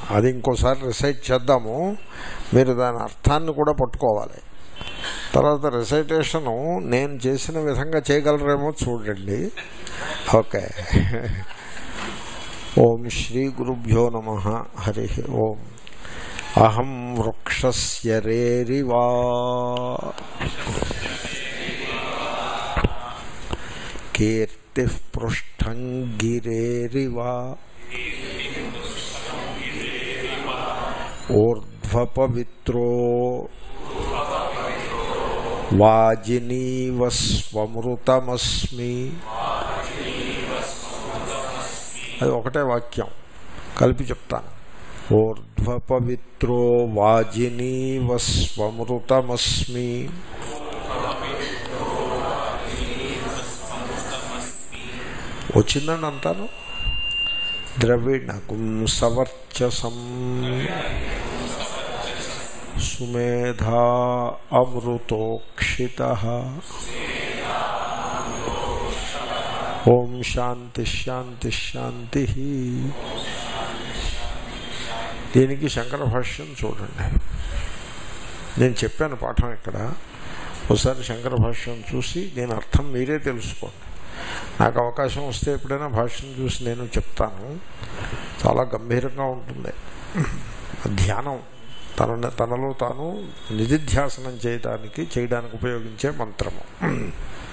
అది ఇంకోసారి రిసైట్ చేద్దాము మీరు దాని అర్థాన్ని కూడా పట్టుకోవాలి తర్వాత రిసైటేషను నేను చేసిన విధంగా చేయగలరేమో చూడండి ఓకే ఓం శ్రీ గురుభ్యో నమ హరి ఓం అహం వృక్షస్య రేరివా కీర్తి పృష్టం గిరేరివా ఊర్ధ్వపవిత్రో వాజినీవ స్వమృతమస్మి అది ఒకటే వాక్యం కలిపి చెప్తాను ఊర్ధ్వపవిత్రో వాజినీవ స్వమృతమస్మి వచ్చిందండి అంతాను ద్రవిణగుం సవర్చసం సుమేధా అమృతోక్షిత ఓం శాంతి శాంతి శాంతి దీనికి శంకర భాష్యం చూడండి నేను చెప్పాను పాఠం ఇక్కడ ఒకసారి శంకర భాష్యం చూసి దీని అర్థం మీరే తెలుసుకోండి నాకు అవకాశం వస్తే ఎప్పుడైనా భాష్యం చూసి నేను చెప్తాను చాలా గంభీరంగా ఉంటుంది ధ్యానం తన తనలో తాను నిధిధ్యాసనం చేయడానికి చేయడానికి ఉపయోగించే మంత్రము